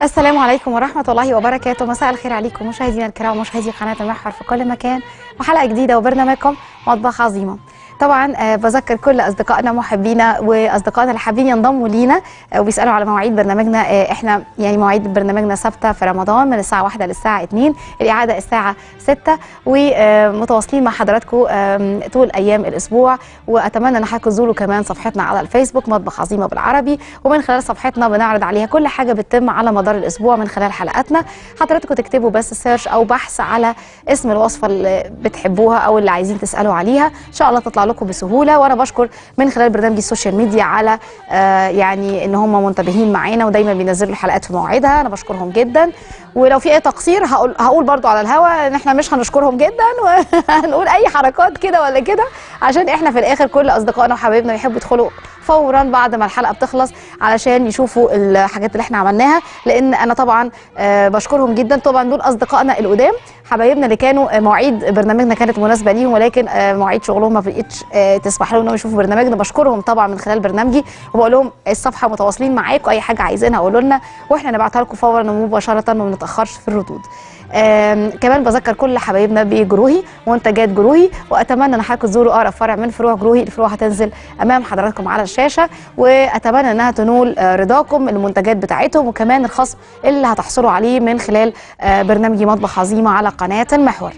السلام عليكم ورحمة الله وبركاته مساء الخير عليكم مشاهدينا الكرام ومشاهدي قناة المحور في كل مكان وحلقة جديدة وبرنامجكم مطبخ عظيمة طبعا آه، بذكر كل اصدقائنا محبينا واصدقائنا اللي حابين ينضموا لينا آه، وبيسالوا على مواعيد برنامجنا آه، احنا يعني مواعيد برنامجنا ثابته في رمضان من الساعه 1 للساعه 2 الاعاده الساعه 6 ومتواصلين مع حضراتكم آم، طول ايام الاسبوع واتمنى ان حضراتكم تزوروا كمان صفحتنا على الفيسبوك مطبخ عظيمه بالعربي ومن خلال صفحتنا بنعرض عليها كل حاجه بتتم على مدار الاسبوع من خلال حلقاتنا حضراتكم تكتبوا بس سيرش او بحث على اسم الوصفه اللي بتحبوها او اللي عايزين تسالوا عليها ان شاء الله تطلع لكم بسهوله وانا بشكر من خلال برنامج السوشيال ميديا على آه يعني ان هم منتبهين معانا ودايما بينزلوا الحلقات في مواعيدها انا بشكرهم جدا ولو في اي تقصير هقول هقول برضو على الهوا ان احنا مش هنشكرهم جدا وهنقول اي حركات كده ولا كده عشان احنا في الاخر كل اصدقائنا وحبايبنا بيحبوا يدخلوا فورا بعد ما الحلقه بتخلص علشان يشوفوا الحاجات اللي احنا عملناها لان انا طبعا آه، بشكرهم جدا طبعا دول اصدقائنا القدام حبايبنا اللي كانوا آه، مواعيد برنامجنا كانت مناسبه ليهم ولكن آه، مواعيد شغلهم ما بقتش آه، تسمح لهم انهم يشوفوا برنامجنا بشكرهم طبعا من خلال برنامجي وبقول لهم الصفحه متواصلين معاكم اي حاجه عايزينها قولوا لنا واحنا نبعتها لكم فورا ومباشره وما بنتاخرش في الردود آم، كمان بذكر كل حبايبنا بجروهي منتجات جروهي واتمنى ان حضراتكم تزوروا اقرب فرع من فروع جروهي الفروع هتنزل امام حضراتكم على الشاشه واتمنى انها تنول آه، رضاكم المنتجات بتاعتهم وكمان الخصم اللي هتحصلوا عليه من خلال آه، برنامجي مطبخ عظيمه على قناه المحور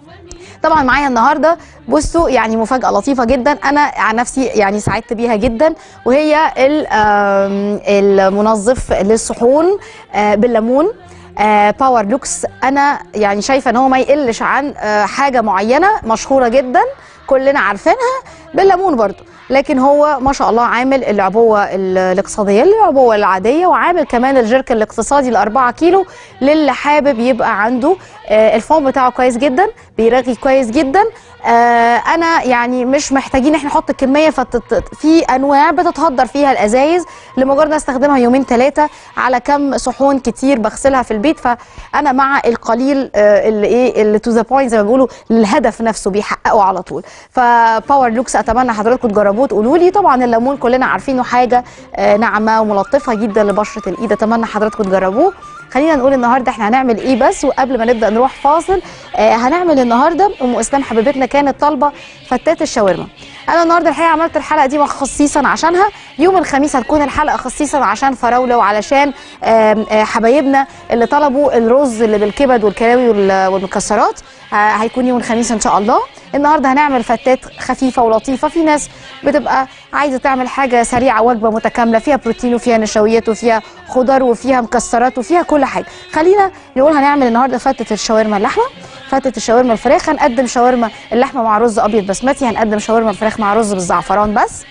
طبعا معايا النهارده بصوا يعني مفاجاه لطيفه جدا انا عن نفسي يعني سعدت بيها جدا وهي ال- آم، المنظف للصحون آه، بالليمون آه، باور لوكس انا يعني شايفه ان هو ما يقلش عن آه، حاجه معينه مشهوره جدا كلنا عارفينها بالليمون برضو لكن هو ما شاء الله عامل العبوه ال- الاقتصاديه العبوه العاديه وعامل كمان الجيرك الاقتصادي ال 4 كيلو للي حابب يبقى عنده آه، الفوم بتاعه كويس جدا بيرغي كويس جدا آه، انا يعني مش محتاجين احنا نحط كميه فتت... في انواع بتتهدر فيها الازايز لمجرد ان استخدمها يومين ثلاثه على كم صحون كتير بغسلها في البيت فانا مع القليل آه، اللي ايه اللي تو ذا بوينت زي ما بيقولوا الهدف نفسه بيحققه على طول فباور لوكس اتمنى حضراتكم تجربوه تقولوا لي طبعا الليمون كلنا عارفينه حاجه آه، ناعمه وملطفه جدا لبشره الايد اتمنى حضراتكم تجربوه خلينا نقول النهارده احنا هنعمل ايه بس وقبل ما نبدا نروح فاصل آه هنعمل النهارده ام اسلام حبيبتنا كانت طالبه فتات الشاورما انا النهارده الحقيقه عملت الحلقه دي خصيصا عشانها يوم الخميس هتكون الحلقه خصيصا عشان فراوله وعلشان آم، آه حبايبنا اللي طلبوا الرز اللي بالكبد والكلاوي وال- والمكسرات آه هيكون يوم الخميس ان شاء الله النهارده هنعمل فتات خفيفه ولطيفه في ناس بتبقى عايزه تعمل حاجه سريعه وجبه متكامله فيها بروتين وفيها نشويات وفيها خضار وفيها مكسرات وفيها كل حاجه خلينا نقول هنعمل النهارده فتة الشاورما اللحمه فتة الشاورما الفراخ هنقدم شاورما اللحمه مع رز ابيض بسمتي هنقدم شاورما الفراخ مع رز بالزعفران بس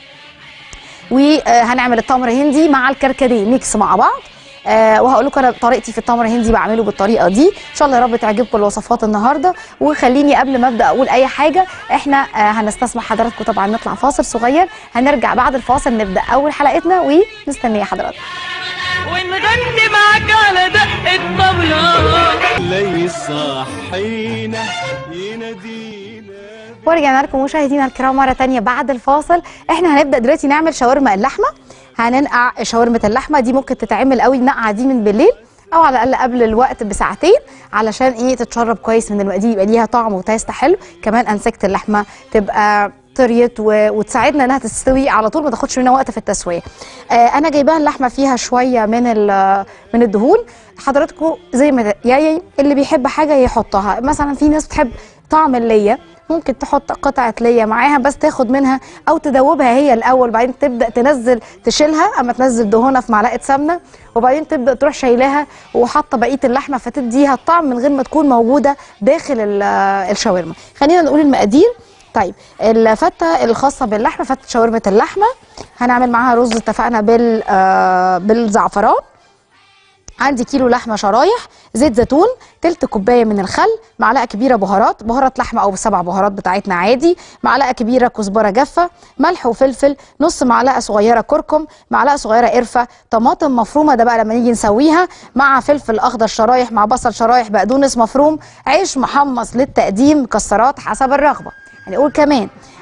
وهنعمل التمر هندي مع الكركديه ميكس مع بعض آه وهقول لكم انا طريقتي في التمر هندي بعمله بالطريقه دي ان شاء الله يا رب تعجبكم الوصفات النهارده وخليني قبل ما ابدا اقول اي حاجه احنا آه هنستسمح حضراتكم طبعا نطلع فاصل صغير هنرجع بعد الفاصل نبدا اول حلقتنا ونستنيه حضراتكم ونغني معاك على دق الطبلة لا يصحينا ينادينا ورجعنا لكم مشاهدينا الكرام مره تانية بعد الفاصل احنا هنبدا دلوقتي نعمل شاورما اللحمه هننقع شاورمه اللحمه دي ممكن تتعمل قوي النقعه دي من بالليل او على الاقل قبل الوقت بساعتين علشان ايه تتشرب كويس من المقادير يبقى ليها طعم وتيست حلو كمان انسجه اللحمه تبقى طريت و... وتساعدنا انها تستوي على طول ما تاخدش منها وقت في التسويه آه انا جايباها اللحمه فيها شويه من ال... من الدهون حضراتكم زي ما يعني اللي بيحب حاجه يحطها مثلا في ناس بتحب طعم الليه ممكن تحط قطعة ليا معاها بس تاخد منها أو تدوبها هي الأول بعدين تبدأ تنزل تشيلها أما تنزل دهونها في معلقة سمنة وبعدين تبدأ تروح شايلاها وحاطة بقية اللحمة فتديها الطعم من غير ما تكون موجودة داخل ال- الشاورما خلينا نقول المقادير طيب الفتة الخاصة باللحمة فتة شاورمة اللحمة هنعمل معاها رز اتفقنا بال آه، بالزعفران عندي كيلو لحمه شرايح زيت زيتون تلت كوبايه من الخل معلقه كبيره بهارات بهارات لحمه او سبع بهارات بتاعتنا عادي معلقه كبيره كزبره جافه ملح وفلفل نص معلقه صغيره كركم معلقه صغيره قرفه طماطم مفرومه ده بقى لما نيجي نسويها مع فلفل اخضر شرايح مع بصل شرايح بقدونس مفروم عيش محمص للتقديم مكسرات حسب الرغبه هنقول كمان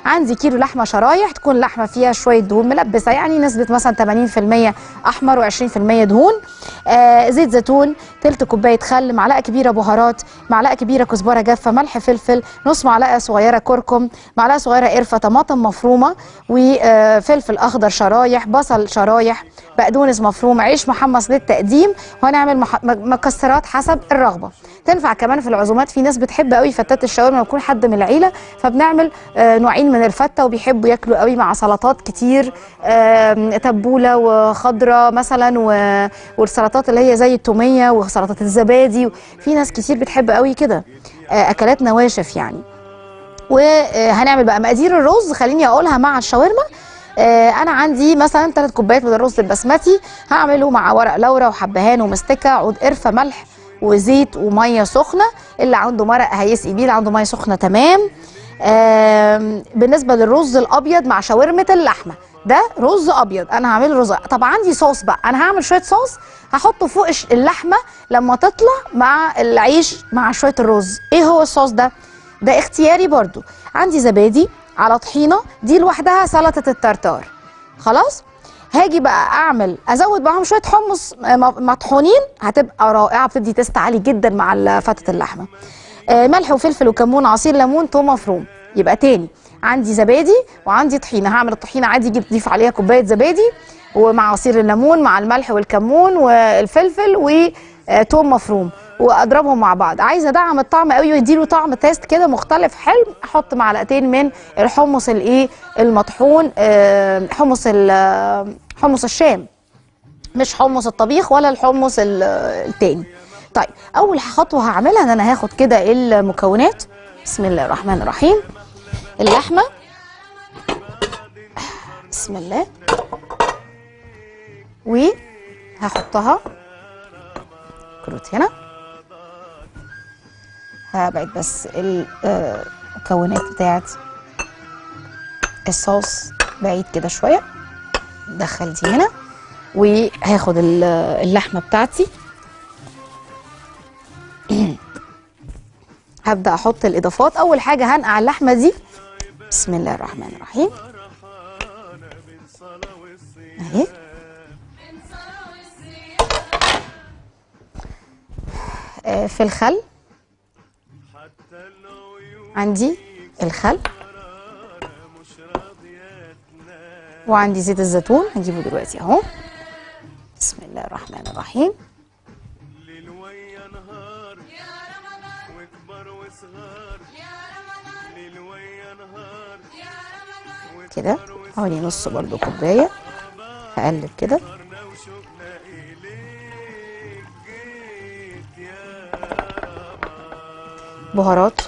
عندي كيلو لحمه شرايح تكون اللحمه فيها شويه دهون ملبسه يعني نسبه مثلا 80% احمر و20% دهون آه زيت زيتون تلت كوبايه خل معلقه كبيره بهارات معلقه كبيره كزبره جافه ملح فلفل نص معلقه صغيره كركم معلقه صغيره قرفه طماطم مفرومه وفلفل اخضر شرايح بصل شرايح بقدونس مفروم عيش محمص للتقديم وهنعمل مح- م- مكسرات حسب الرغبه تنفع كمان في العزومات في ناس بتحب قوي فتات الشاورما يكون حد من العيله فبنعمل آه، نوعين من الفته وبيحبوا ياكلوا قوي مع سلطات كتير آم، تبوله وخضره مثلا و- والسلطات اللي هي زي التوميه وسلطه الزبادي في ناس كتير بتحب قوي كده آه، اكلات نواشف يعني وهنعمل بقى مقادير الرز خليني اقولها مع الشاورما آه، انا عندي مثلا 3 كوبايات من الرز البسمتي هعمله مع ورق لورا وحبهان ومستكه عود قرفه ملح وزيت وميه سخنه اللي عنده مرق هيسقي بيه اللي عنده ميه سخنه تمام آم، بالنسبه للرز الابيض مع شاورمه اللحمه ده رز ابيض انا هعمل رز طب عندي صوص بقى انا هعمل شويه صوص هحطه فوق الش- اللحمه لما تطلع مع العيش مع شويه الرز ايه هو الصوص ده ده اختياري برضو عندي زبادي على طحينه دي لوحدها سلطه الترتار خلاص هاجي بقى اعمل ازود معاهم شويه حمص م- مطحونين هتبقى رائعه بتدي تيست عالي جدا مع ال- فتة اللحمه آه، ملح وفلفل وكمون عصير ليمون توم مفروم يبقى تاني عندي زبادي وعندي طحينه هعمل الطحينه عادي اجيب ضيف عليها كوبايه زبادي ومع عصير الليمون مع الملح والكمون والفلفل وتوم مفروم واضربهم مع بعض عايزه ادعم الطعم قوي ويديله طعم تيست كده مختلف حلو احط معلقتين من الحمص الايه المطحون آه، حمص ال- حمص الشام مش حمص الطبيخ ولا الحمص ال- التاني طيب اول خطوه هعملها ان انا هاخد كده المكونات بسم الله الرحمن الرحيم اللحمه بسم الله وهحطها كروت هنا هبعد بس المكونات بتاعت الصوص بعيد كده شويه دخل دي هنا وهاخد ال- اللحمه بتاعتي هبدا احط الاضافات اول حاجه هنقع اللحمه دي بسم الله الرحمن الرحيم اهي آه، في الخل عندي الخل وعندي زيت الزيتون هجيبه دلوقتي اهو بسم الله الرحمن الرحيم ليل ويا نهار وكبر وصغار ليل ويا نهار كده حوالي نص برضو كوبايه هقلب كده وكبرنا وشوقنا إليك جيت يا بهارات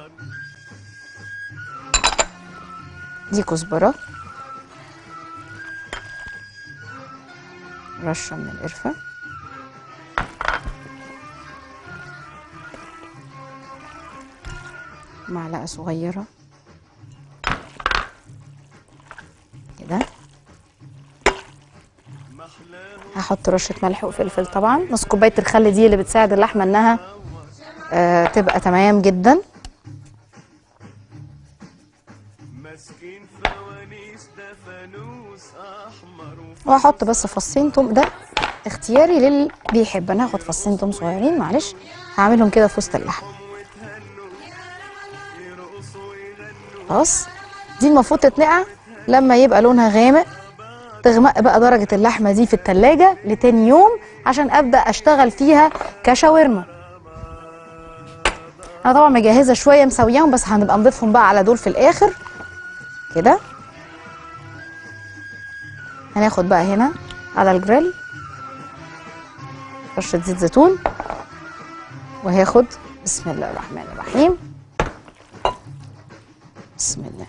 دي كزبره رشه من القرفه معلقه صغيره كده هحط رشه ملح وفلفل طبعا نص كوبايه الخل دي اللي بتساعد اللحمه انها آه تبقى تمام جدا مسكين فوانيس ده فانوس احمر وف- وهحط بس فصين توم ده اختياري للي بيحب انا هاخد فصين توم صغيرين معلش هعملهم كده في وسط اللحم خلاص دي المفروض تتنقع لما يبقى لونها غامق تغمق بقى درجة اللحمة دي في التلاجة لتاني يوم عشان أبدأ أشتغل فيها كشاورما أنا طبعا مجهزة شوية مسوياهم بس هنبقى نضيفهم بقى على دول في الآخر كده هناخد بقى هنا على الجريل رشة زيت زيتون وهاخد بسم الله الرحمن الرحيم بسم الله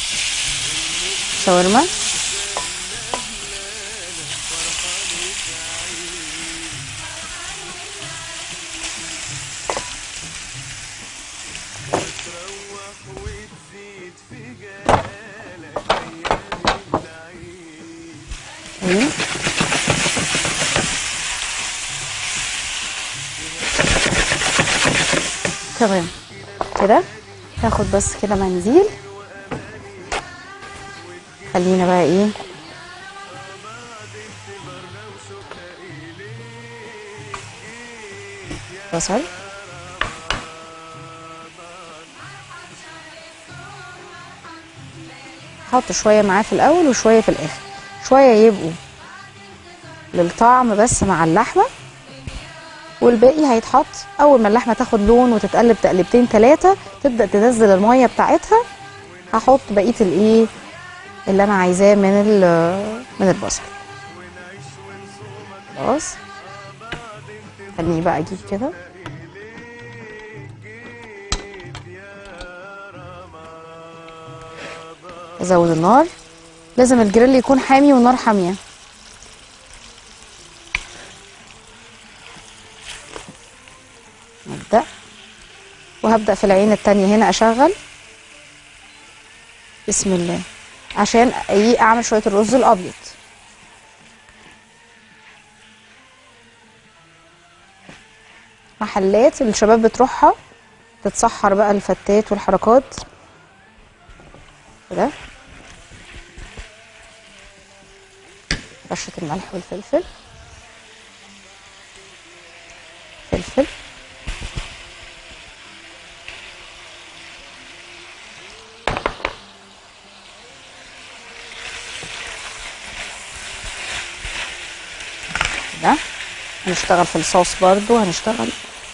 شاورما تروح وتزيد في جالك ايام العيد ايه تمام كده هاخد بس كده منديل خلينا بقى ايه بصل حط شويه معاه في الاول وشويه في الاخر شويه يبقوا للطعم بس مع اللحمه والباقي هيتحط اول ما اللحمه تاخد لون وتتقلب تقلبتين ثلاثه تبدا تنزل الميه بتاعتها هحط بقيه الايه اللي انا عايزاه من ال- من البصل خلاص خليني بقى اجيب كده ازود النار لازم الجريل يكون حامي والنار حاميه نبدأ وهبدأ في العين التانية هنا أشغل بسم الله عشان ايه اعمل شوية الرز الأبيض محلات الشباب بتروحها تتسحر بقى الفتات والحركات كده رشة الملح والفلفل فلفل ده هنشتغل في الصوص برضو هنشتغل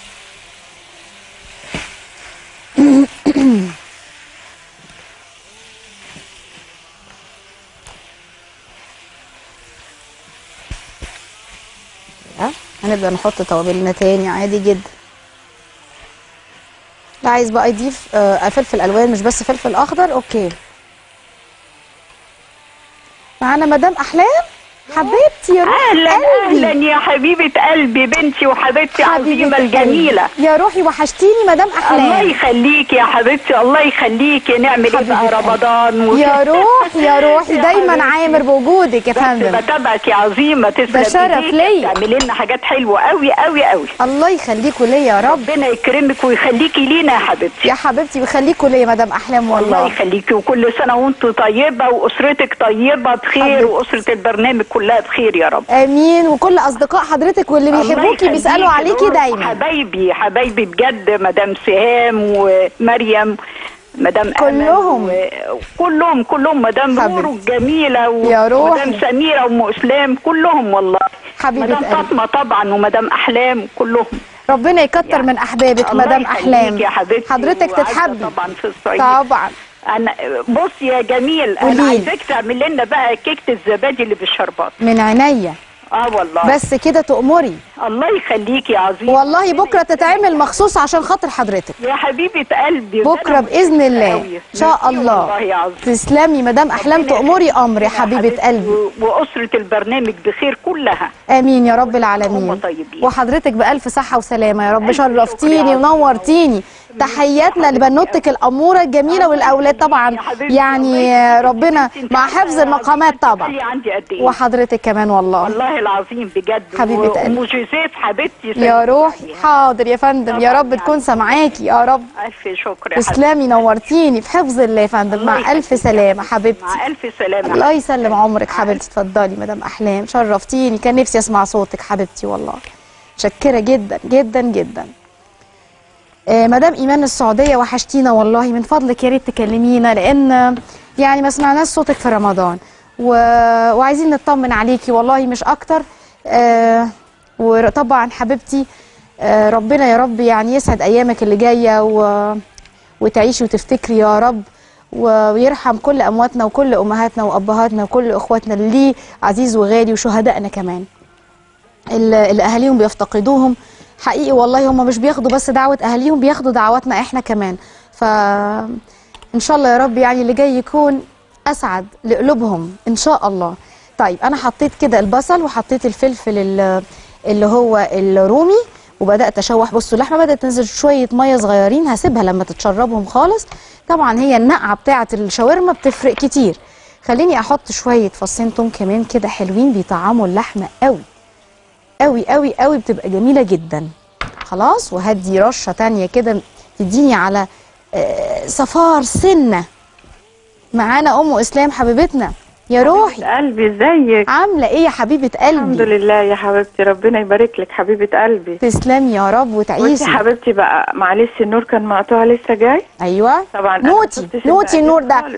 ده هنبدأ نحط توابلنا تاني عادي جدا اللي عايز بقى يضيف آه، فلفل الوان مش بس فلفل اخضر اوكي معانا مدام احلام حبيبتي يا روح اهلا قلبي. اهلا يا حبيبه قلبي بنتي وحبيبتي عظيمه قلبي. الجميله يا روحي وحشتيني مدام الله احلام يخليكي يا حبيبتي الله يخليكي نعمل ايه حبيبة بقى قلبي. رمضان و... يا روح يا روحي يا دايما حبيبتي. عامر بوجودك يا بس فندم بتابعك يا عظيمه تسلم ده شرف إيديك. ليا. تعملي لنا حاجات حلوه قوي قوي قوي الله يخليكوا ليا يا رب ربنا يكرمك ويخليكي لينا يا حبيبتي يا حبيبتي ويخليكوا ليا مدام احلام الله والله يخليكي وكل سنه وانتم طيبه واسرتك طيبه بخير حبيبتي. واسره البرنامج كلها بخير يا رب امين وكل اصدقاء حضرتك واللي الله بيحبوكي بيسالوا يخليكي عليكي دول دايما حبايبي حبايبي بجد مدام سهام ومريم مدام كلهم. أمل وكلهم كلهم مدام حبيبتي. رورو الجميله يا روحي. ومدام سميره وام اسلام كلهم والله حبيبة مدام قلبي. فاطمه طبعا ومدام احلام كلهم ربنا يكتر من احبابك الله مدام يخليكي احلام يا حبيبتي حضرتك وعزة تتحبي طبعا في الصعيد طبعا انا بص يا جميل قوليلي. انا عايزاك تعمل لنا بقى كيكه الزبادي اللي بالشربات من عينيا اه والله بس كده تؤمري الله يخليكي يا عظيم والله بكره تتعمل مخصوص عشان خاطر حضرتك يا حبيبة قلبي بكره أنا باذن مبسوطة الله أوي. ان شاء ميرسي الله والله يا عظيم تسلمي مدام احلام ربنا تؤمري يخليك امر يا حبيبه حبيبتي قلبي و- وأسرة البرنامج بخير كلها امين يا رب العالمين هم طيبين. وحضرتك بالف صحه وسلامه يا رب ألف شكر يا شرفتيني عظيم. ونورتيني تحياتنا لبنوتك الاموره الجميله والاولاد طبعا يا حبيبتي، يعني الله يخليك. ربنا أنت مع عارفة حفظ المقامات أنت طبعا غالية عندي قد إيه وحضرتك كمان والله والله العظيم بجد حبيبة و- قلبي. ومعجزات حبيبتي يا سلمي روحي عليها. حاضر يا فندم يا طبعاً رب يعني. تكون سامعاكي يا رب ألف شكر يا حبيبتي تسلمي نورتيني في حفظ الله يا فندم الله مع يخليك الف يا سلامه حبيبتي. حبيبتي مع ألف سلامة الله يسلم عمرك حبيبتي اتفضلي مدام احلام شرفتيني كان نفسي اسمع صوتك حبيبتي والله متشكره جدا جدا جدا آه، مدام ايمان السعوديه وحشتينا والله من فضلك يا ريت تكلمينا لان يعني ما سمعناش صوتك في رمضان و... وعايزين نطمن عليكي والله مش اكتر آه، وطبعا حبيبتي آه، ربنا يا رب يعني يسعد ايامك اللي جايه و... وتعيشي وتفتكري يا رب و- ويرحم كل امواتنا وكل امهاتنا وابهاتنا وكل اخواتنا اللي ليه عزيز وغالي وشهدائنا كمان اللي اللي اهاليهم بيفتقدوهم حقيقي والله هم مش بياخدوا بس دعوه اهاليهم بياخدوا دعواتنا احنا كمان ف ان شاء الله يا رب يعني اللي جاي يكون اسعد لقلوبهم ان شاء الله طيب انا حطيت كده البصل وحطيت الفلفل ال- اللي هو الرومي وبدات اشوح بصوا اللحمه بدات تنزل شويه ميه صغيرين هسيبها لما تتشربهم خالص طبعا هي النقعه بتاعه الشاورما بتفرق كتير خليني احط شويه فصين توم كمان كده حلوين بيطعموا اللحمه قوي قوي قوي قوي بتبقى جميله جدا خلاص وهدي رشه تانية كده تديني على آه، صفار سنه معانا ام اسلام حبيبتنا يا روحي قلبي ازيك عامله ايه يا حبيبه الحمد قلبي لله يا حبيبتي ربنا يبارك لك حبيبه قلبي تسلمي يا رب بصي وتعيشي حبيبتي بقى معلش النور كان مقطوع لسه جاي ايوه طبعا أنا نوتي ما كنتش نوتي النور ده خالص.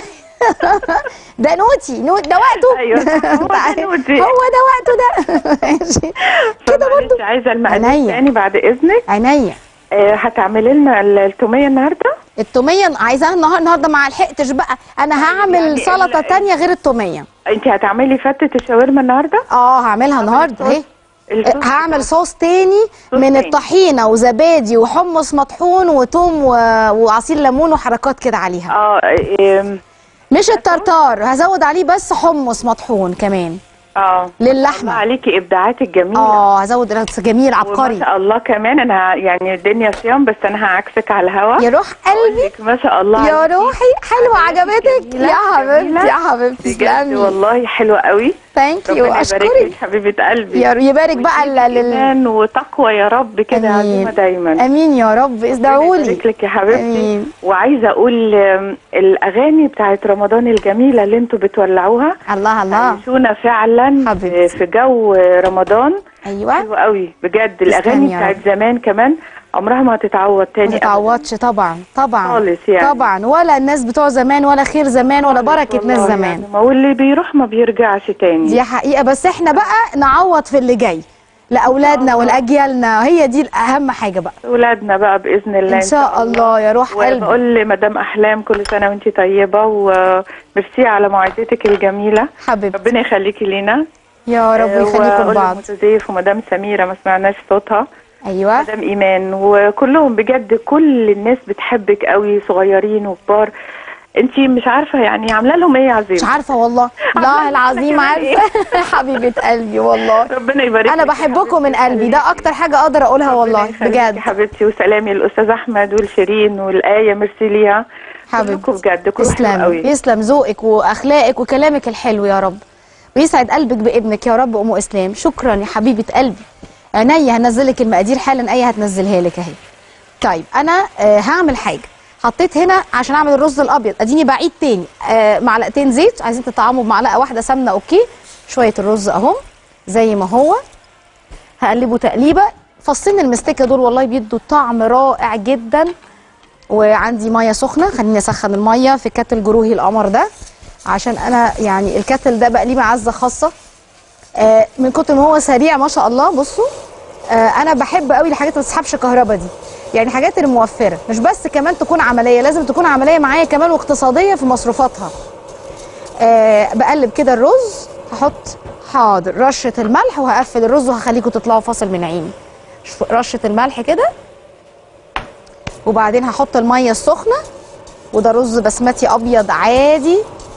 ده نوتي نوت ده وقته أيوة، هو ده نوتي. هو ده وقته ده ماشي كده فمعلش برضو عايزه المقادير عينيا. تاني بعد اذنك عينيا آه هتعملي لنا ال- التوميه النهارده التوميه عايزاها النهار- النهارده ما لحقتش بقى انا هعمل يعني سلطه ال- تانية غير التوميه انت هتعملي فتة الشاورما النهارده اه هعملها النهارده اهي الصوص هعمل صوص تاني صوص من تاني. الطحينه وزبادي وحمص مطحون وتوم و... وعصير ليمون وحركات كده عليها اه آم، مش الترتار هزود عليه بس حمص مطحون كمان اه الله للحمه عليكي ابداعاتك جميله اه هزود جميل وما عبقري شاء الله كمان انا ه- يعني الدنيا صيام بس انا هعكسك على الهوا يا روح قلبي لك ما شاء الله يا عليكي. روحي حلوه عجبتك جميلة، يا حبيبتي جميلة. يا حبيبتي بجد تسلمي والله حلوه قوي ثانك يو ربنا يبارك لك اشكرك حبيبه قلبي يا يبارك بقى ويديك ل- لل ايمان وتقوى يا رب كده آمين. عزيمه دايما امين يا رب ادعوا لي يبارك لك يا حبيبتي آمين. وعايزه اقول آم، الاغاني بتاعت رمضان الجميله اللي انتوا بتولعوها الله الله عيشونا فعلا حبيبتي. في جو رمضان ايوه حلو قوي بجد تسلمي الاغاني يا بتاعت رب. زمان كمان عمرها ما هتتعوض تاني ما أبداً. تتعوضش طبعا طبعا خالص يعني. طبعا ولا الناس بتوع زمان ولا خير زمان ولا بركه والله ناس يعني زمان ما هو اللي بيروح ما بيرجعش تاني دي حقيقه بس احنا بقى نعوض في اللي جاي لاولادنا ولاجيالنا هي دي الاهم حاجه بقى ولادنا بقى باذن الله ان شاء الله يا روح قلبي وبقول لمدام احلام كل سنه وانت طيبه وميرسي على معدتك الجميله حبيبتي ربنا يخليكي لينا يا رب يخليكم وأقول بعض لمتزيف ومدام سميره ما سمعناش صوتها ايوه مدام ايمان وكلهم بجد كل الناس بتحبك قوي صغيرين وكبار انت مش عارفه يعني عامله لهم ايه يا عزيز مش عارفه والله والله عارفة العظيم أنا كمان عارفه حبيبه قلبي والله ربنا يبارك انا لك يا بحبكم من حبيبتي. قلبي ده اكتر حاجه اقدر اقولها ربنا والله يخليكي بجد يا حبيبتي وسلامي للاستاذ احمد والشيرين والايه ميرسي ليها كلكم حبيبتي بجد كله حلو تسلمي قوي يسلم ذوقك واخلاقك وكلامك الحلو يا رب ويسعد قلبك بابنك يا رب ام اسلام شكرا يا حبيبه قلبي عينيا هنزلك المقادير حالا ايه هتنزلها لك اهي طيب انا آه هعمل حاجه حطيت هنا عشان اعمل الرز الابيض اديني بعيد تاني آه معلقتين زيت عايزين تطعموا بمعلقه واحده سمنه اوكي شويه الرز اهو زي ما هو هقلبه تقليبه فصين المستكه دول والله بيدوا طعم رائع جدا وعندي ميه سخنه خليني اسخن الميه في كاتل جروهي القمر ده عشان انا يعني الكاتل ده بقى ليه معزه خاصه آه من كتر ما هو سريع ما شاء الله بصوا آه انا بحب قوي الحاجات اللي ما تسحبش كهرباء دي يعني الحاجات اللي موفره مش بس كمان تكون عمليه لازم تكون عمليه معايا كمان واقتصاديه في مصروفاتها آه بقلب كده الرز هحط حاضر رشه الملح وهقفل الرز وهخليكم تطلعوا فاصل من عيني شوف رشه الملح كده وبعدين هحط الميه السخنه وده رز بسمتي ابيض عادي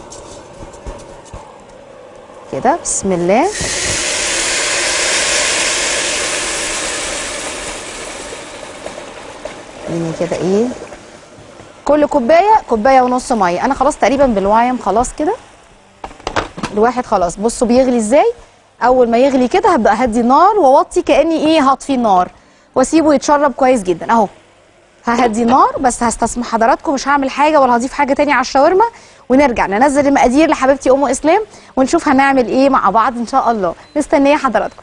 كده بسم الله خليني كده ايه كل كوبايه كوبايه ونص ميه انا خلاص تقريبا بالوايم خلاص كده الواحد خلاص بصوا بيغلي ازاي اول ما يغلي كده هبدا اهدي النار واوطي كاني ايه هطفي النار واسيبه يتشرب كويس جدا اهو ههدي النار بس هستسمح حضراتكم مش هعمل حاجه ولا هضيف حاجه تاني على الشاورما ونرجع ننزل المقادير لحبيبتي ام اسلام ونشوف هنعمل ايه مع بعض ان شاء الله مستنيه حضراتكم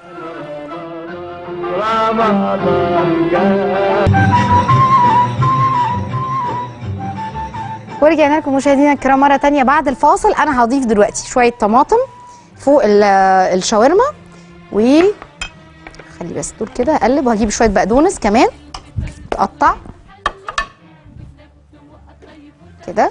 ورجعنا لكم مشاهدينا الكرام مره تانية بعد الفاصل انا هضيف دلوقتي شويه طماطم فوق ال- الشاورما و خلي بس دول كده اقلب وهجيب شويه بقدونس كمان تقطع كده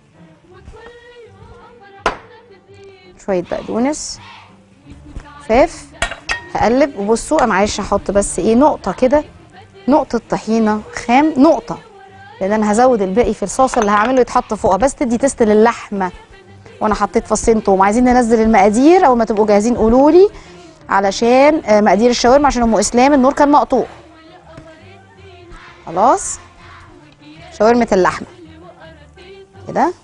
شويه بقدونس فاف هقلب وبصوا انا عايشه احط بس ايه نقطه كده نقطه طحينه خام نقطه لان انا هزود الباقي في الصوص اللي هعمله يتحط فوقها بس تدي تست للحمه وانا حطيت فصين توم عايزين ننزل المقادير اول ما تبقوا جاهزين قولوا لي علشان آه، مقادير الشاورما عشان ام اسلام النور كان مقطوع خلاص شاورمه اللحمه كده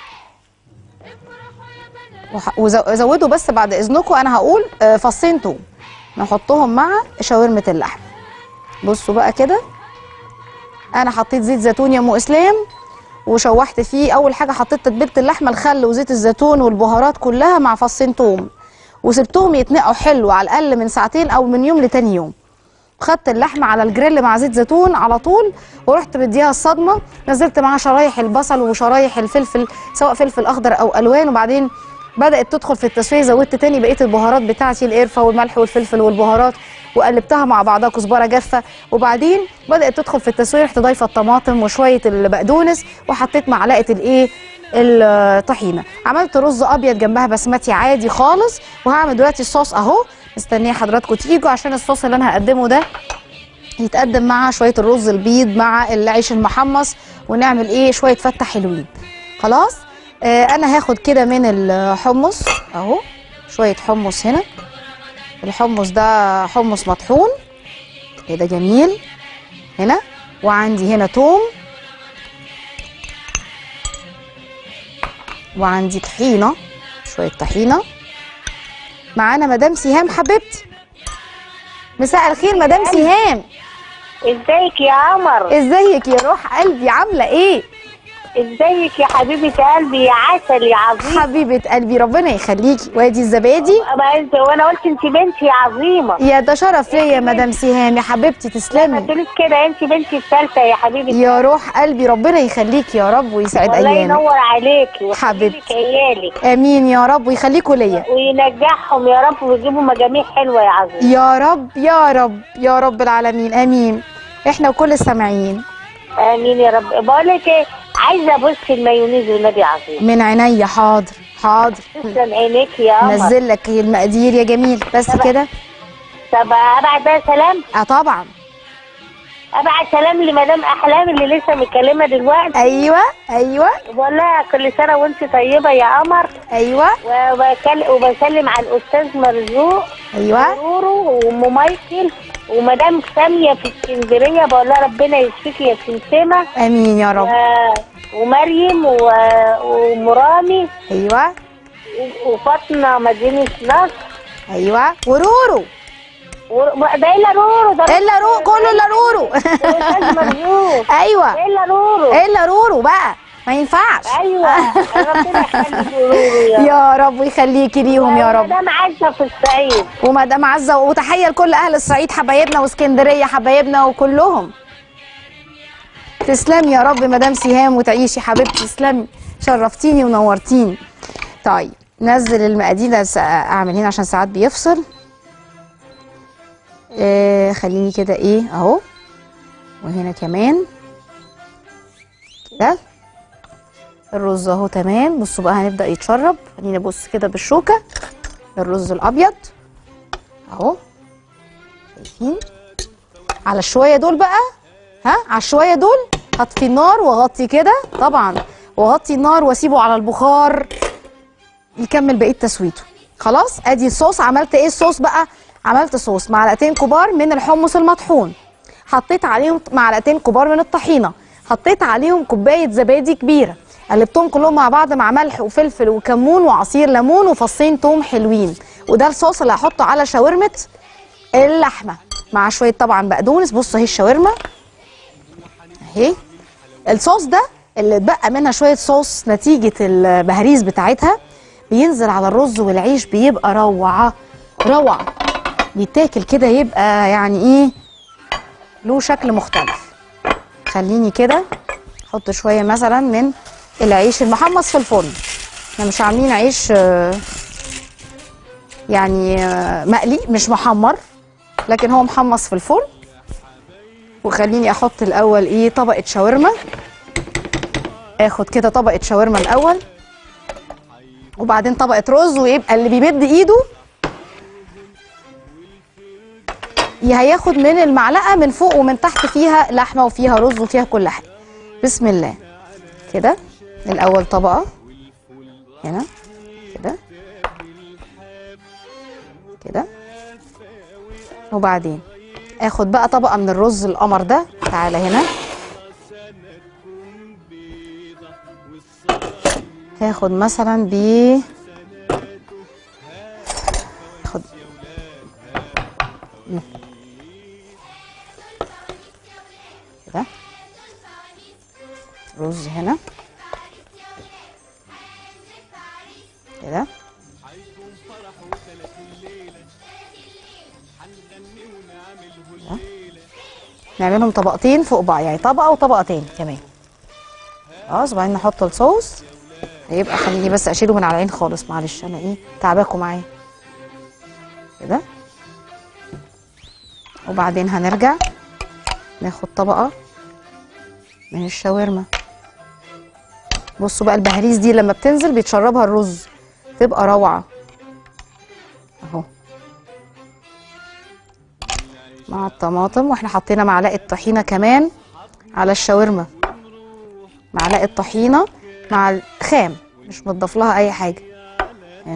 وح- وزو- وزودوا بس بعد اذنكم انا هقول آه، فصين توم نحطهم مع شاورمه اللحمه بصوا بقى كده انا حطيت زيت زيتون يا ام اسلام وشوحت فيه اول حاجه حطيت تتبيله اللحمه الخل وزيت الزيتون والبهارات كلها مع فصين توم وسبتهم يتنقعوا حلو على الاقل من ساعتين او من يوم لتاني يوم خدت اللحمه على الجريل مع زيت زيتون على طول ورحت مديها الصدمه نزلت معاها شرايح البصل وشرايح الفلفل سواء فلفل اخضر او الوان وبعدين بدات تدخل في التسويه زودت تاني بقيه البهارات بتاعتي القرفه والملح والفلفل والبهارات وقلبتها مع بعضها كزبره جافه وبعدين بدات تدخل في التسويه رحت ضايفه الطماطم وشويه البقدونس وحطيت معلقه الايه الطحينه عملت رز ابيض جنبها بسمتي عادي خالص وهعمل دلوقتي الصوص اهو مستنيه حضراتكم تيجوا عشان الصوص اللي انا هقدمه ده يتقدم مع شويه الرز البيض مع العيش المحمص ونعمل ايه شويه فته حلوين خلاص آه انا هاخد كده من الحمص اهو شويه حمص هنا الحمص ده حمص مطحون كده جميل هنا وعندي هنا توم وعندي طحينه شويه طحينه معانا مدام سهام حبيبتي مساء الخير مدام سهام ازيك يا قمر ازيك يا روح قلبي عامله ايه ازيك يا حبيبه قلبي يا عسل يا عظيم حبيبه قلبي ربنا يخليكي وادي الزبادي ما انت وانا قلت انت بنتي يا عظيمه يا ده شرف ليا يا مدام سهام يا حبيبتي ما تسلمي تقوليش كده انت بنتي الثالثه يا حبيبه يا روح قلبي ربنا يخليكي يا رب ويسعد الله ايامك ينور عليكي حبيبتي. ويخليك عيالك امين يا رب ويخليكوا ليا وينجحهم يا رب ويجيبوا مجاميع حلوه يا عظيم يا رب يا رب يا رب العالمين امين احنا وكل السامعين امين يا رب بقول لك ايه عايزه ابص المايونيز والنبي عظيم من عينيا حاضر حاضر تسلم عينيك يا قمر نزل لك المقادير يا جميل بس طب- كده طب ابعت بقى سلام اه طبعا ابعت سلام لمدام احلام اللي لسه متكلمه دلوقتي ايوه ايوه بقول لها كل سنه وانت طيبه يا قمر ايوه وبكل- وبسلم على الاستاذ مرزوق ايوه ورورو وام مايكل ومدام ساميه في اسكندريه بقول لها ربنا يشفيك يا سمسمه امين يا رب و- ومريم و- ومرامي ايوه و- وفاطمه مدينه نصر ايوه ورورو و- ده الا رورو ده الا رو كله الا رورو الاستاذ مرزوق ايوه الا رورو الا رورو بقى ما ينفعش ايوه ربنا يخليك رورو يا يا رب ويخليكي ليهم يا رب مدام عزه في الصعيد ومدام عزه وتحيه لكل اهل الصعيد حبايبنا واسكندريه حبايبنا وكلهم تسلمي يا رب مدام سهام وتعيشي حبيبتي تسلمي شرفتيني ونورتيني طيب نزل المقادير ده س- اعمل هنا عشان ساعات بيفصل آه خليني كده ايه اهو وهنا كمان كده الرز اهو تمام بصوا بقى هنبدا يتشرب خليني ابص كده بالشوكه الرز الابيض اهو شايفين على الشويه دول بقى ها على الشويه دول هطفي النار واغطي كده طبعا واغطي النار واسيبه على البخار يكمل بقيه تسويته خلاص ادي الصوص عملت ايه الصوص بقى عملت صوص معلقتين كبار من الحمص المطحون حطيت عليهم معلقتين كبار من الطحينه حطيت عليهم كوبايه زبادي كبيره قلبتهم كلهم مع بعض مع ملح وفلفل وكمون وعصير ليمون وفصين توم حلوين وده الصوص اللي هحطه على شاورمه اللحمه مع شويه طبعا بقدونس بصوا اهي الشاورما اهي الصوص ده اللي اتبقى منها شويه صوص نتيجه البهاريز بتاعتها بينزل على الرز والعيش بيبقى روعه روعه بيتاكل كده يبقى يعني ايه له شكل مختلف خليني كده احط شويه مثلا من العيش المحمص في الفرن احنا مش عاملين عيش آه، يعني آه، مقلي مش محمر لكن هو محمص في الفرن وخليني احط الاول ايه طبقه شاورما اخد كده طبقه شاورما الاول وبعدين طبقه رز ويبقى اللي بيمد ايده ي- هياخد من المعلقه من فوق ومن تحت فيها لحمه وفيها رز وفيها كل حاجه بسم الله كده الاول طبقه هنا كده كده وبعدين اخد بقى طبقه من الرز القمر ده تعالى هنا هاخد مثلا ب اخد كده رز هنا كده كده. نعملهم طبقتين فوق بعض يعني طبقه وطبقه تاني كمان خلاص وبعدين نحط الصوص هيبقى خليني بس اشيله من على العين خالص معلش انا ايه تعباكم معايا كده وبعدين هنرجع ناخد طبقه من الشاورما بصوا بقى البهاريز دي لما بتنزل بيتشربها الرز تبقى روعه اهو مع الطماطم واحنا حطينا معلقه طحينه كمان على الشاورما معلقه طحينه مع الخام مش متضاف لها اي حاجه هنا.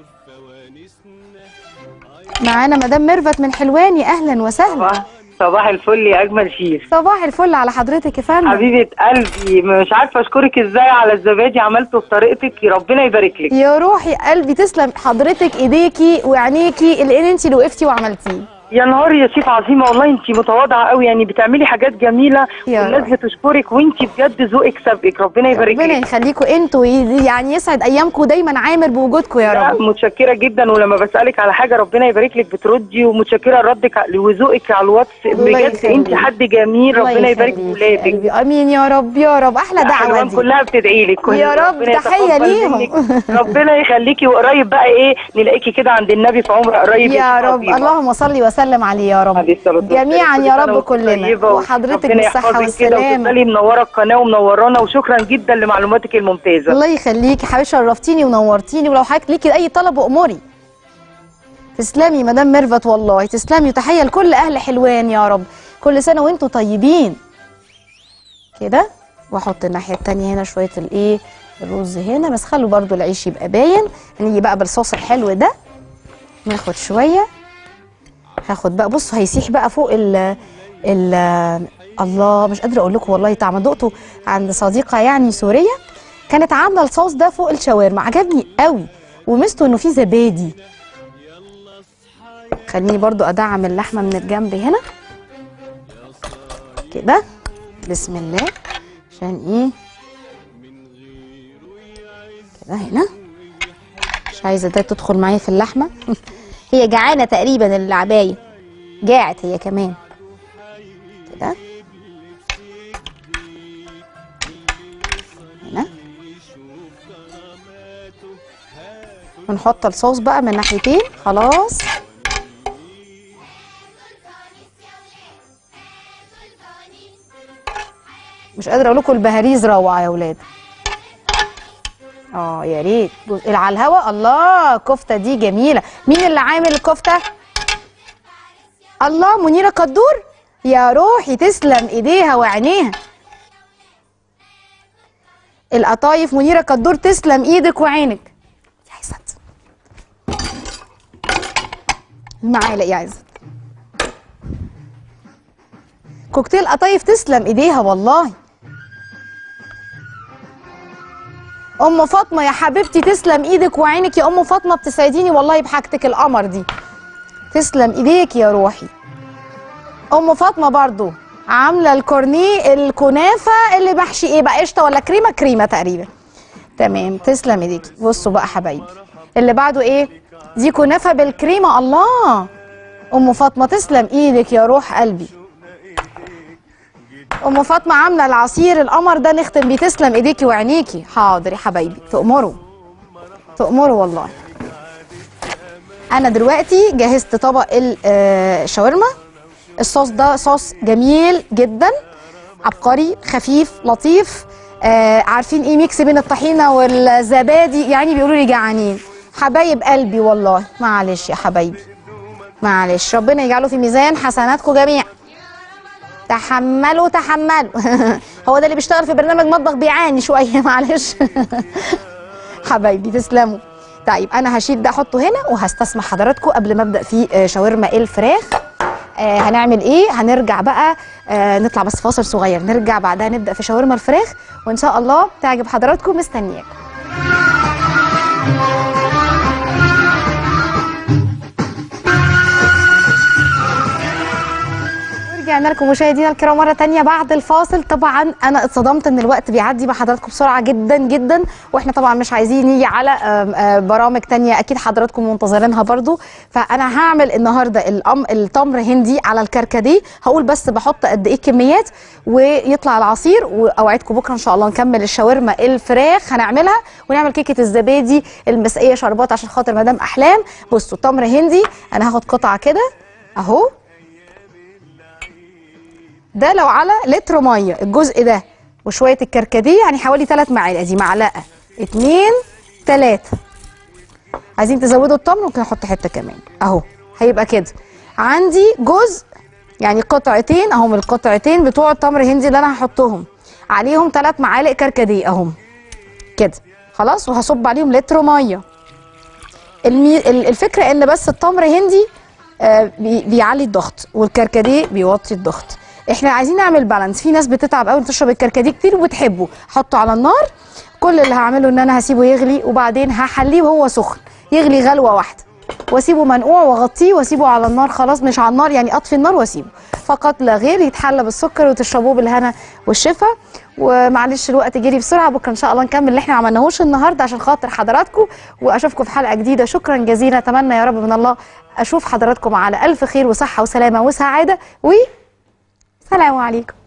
معانا مدام ميرفت من حلواني اهلا وسهلا صباح صباح الفل يا اجمل شيف صباح الفل على حضرتك يا فندم حبيبه قلبي مش عارفه اشكرك ازاي على الزبادي عملته بطريقتك يا ربنا يبارك لك يا روحي قلبي تسلم حضرتك ايديكي وعينيكي اللي انت اللي وقفتي وعملتيه يا نهار يا شيف عظيمه والله انت متواضعه قوي يعني بتعملي حاجات جميله يا والناس رب. بتشكرك وانت بجد ذوقك سابقك ربنا يبارك ربنا لك يخليكوا انتوا يعني يسعد ايامكم دايما عامر بوجودكم يا لا، رب متشكره جدا ولما بسالك على حاجه ربنا يبارك لك بتردي ومتشكره ردك ع- وذوقك على الواتس الله بجد يخليك. انت حد جميل الله ربنا يبارك في يخليك ولادك قلبي. امين يا رب يا رب احلى دعوه الحلوان دي كلها بتدعي لك كل- يا رب، ربنا تحية يتقبل ليهم. منك. ربنا يخليكي وقريب بقى ايه نلاقيكي كده عند النبي في عمر قريب يا شيخ رب عظيمة. اللهم صل وسلم عليه يا رب عليه الصلاة والسلام. جميعا كل يا سنة رب وانت كلنا طيبة وحضرتك ربنا بالصحه يحفظك كده والسلامه وتفضلي منوره القناه ومنورانا وشكرا جدا لمعلوماتك الممتازه الله يخليكي حبيبي شرفتيني ونورتيني ولو حضرتك ليكي اي طلب واموري تسلمي مدام ميرفت والله تسلمي وتحيه لكل اهل حلوان يا رب كل سنه وانتم طيبين كده واحط الناحيه التانية هنا شويه الايه الرز هنا بس خلوا برضو العيش يبقى باين هنيجي بقى بالصوص الحلو ده ناخد شويه هاخد بقى بصوا هيسيح بقى فوق ال ال الله مش قادره اقول لكم والله طعم دقته عند صديقه يعني سوريه كانت عامله الصوص ده فوق الشاورما عجبني قوي وميزته انه فيه زبادي خليني برضو ادعم اللحمه من الجنب هنا كده بسم الله عشان ايه كده هنا مش عايزه ده تدخل معايا في اللحمه هي جعانه تقريبا العبايه جاعت هي كمان كده هنا ونحط الصوص بقى من ناحيتين خلاص مش قادره اقول لكم البهاريز روعه يا اولاد اه يا ريت بص- اللي على الهوا الله الكفته دي جميله مين اللي عامل الكفته الله منيره قدور يا روحي تسلم ايديها وعينيها القطايف منيره قدور تسلم ايدك وعينك يا عزت المعالق يا عزت كوكتيل قطايف تسلم ايديها والله ام فاطمه يا حبيبتي تسلم ايدك وعينك يا ام فاطمه بتسعديني والله بحاجتك القمر دي تسلم ايديك يا روحي ام فاطمه برضو عامله الكورنيه الكنافه اللي محشي ايه بقى قشطه ولا كريمه كريمه تقريبا تمام تسلم ايديكي بصوا بقى حبايبي اللي بعده ايه دي كنافه بالكريمه الله ام فاطمه تسلم ايدك يا روح قلبي ام فاطمه عامله العصير القمر ده نختم بيه تسلم ايديكي وعينيكي حاضر يا حبايبي تأمروا تأمروا والله انا دلوقتي جهزت طبق ال- آه، الشاورما الصوص ده صوص جميل جدا عبقري خفيف لطيف آه عارفين ايه ميكس بين الطحينه والزبادي يعني بيقولوا لي جعانين حبايب قلبي والله معلش يا حبايبي معلش ربنا يجعله في ميزان حسناتكم جميعا تحملوا تحملوا هو ده اللي بيشتغل في برنامج مطبخ بيعاني شويه معلش حبايبي تسلموا طيب انا هشيل ده احطه هنا وهستسمح حضراتكم قبل ما ابدا في آه، شاورما الفراخ آه هنعمل ايه هنرجع بقى آه نطلع بس فاصل صغير نرجع بعدها نبدا في شاورما الفراخ وان شاء الله تعجب حضراتكم مستنياكم ورجعنا لكم مشاهدينا الكرام مره تانية بعد الفاصل طبعا انا اتصدمت ان الوقت بيعدي مع حضراتكم بسرعه جدا جدا واحنا طبعا مش عايزين نيجي على آم، آه، برامج تانية اكيد حضراتكم منتظرينها برضو فانا هعمل النهارده الأم التمر هندي على الكركديه هقول بس بحط قد ايه كميات ويطلع العصير واوعدكم بكره ان شاء الله نكمل الشاورما الفراخ هنعملها ونعمل كيكه الزبادي المسقيه شربات عشان خاطر مدام احلام بصوا تمر هندي انا هاخد قطعه كده اهو ده لو على لتر ميه الجزء ده وشويه الكركديه يعني حوالي 3 معالق دي معلقه اتنين تلاته عايزين تزودوا التمر ممكن احط حته كمان اهو هيبقى كده عندي جزء يعني قطعتين اهم القطعتين بتوع التمر هندي اللي انا هحطهم عليهم 3 معالق كركديه اهم كده خلاص وهصب عليهم لتر ميه المي... ال- الفكره ان بس التمر هندي آه، بي- بيعلي الضغط والكركديه بيوطي الضغط احنا عايزين نعمل بالانس في ناس بتتعب قوي تشرب الكركديه كتير وبتحبه حطه على النار كل اللي هعمله ان انا هسيبه يغلي وبعدين هحليه وهو سخن يغلي غلوه واحده واسيبه منقوع واغطيه واسيبه على النار خلاص مش على النار يعني اطفي النار واسيبه فقط لا غير يتحلى بالسكر وتشربوه بالهنا والشفا ومعلش الوقت جري بسرعه بكره ان شاء الله نكمل اللي احنا ما عملناهوش النهارده عشان خاطر حضراتكم واشوفكم في حلقه جديده شكرا جزيلا اتمنى يا رب من الله اشوف حضراتكم على الف خير وصحه وسلامه وسعاده و سلام عليكم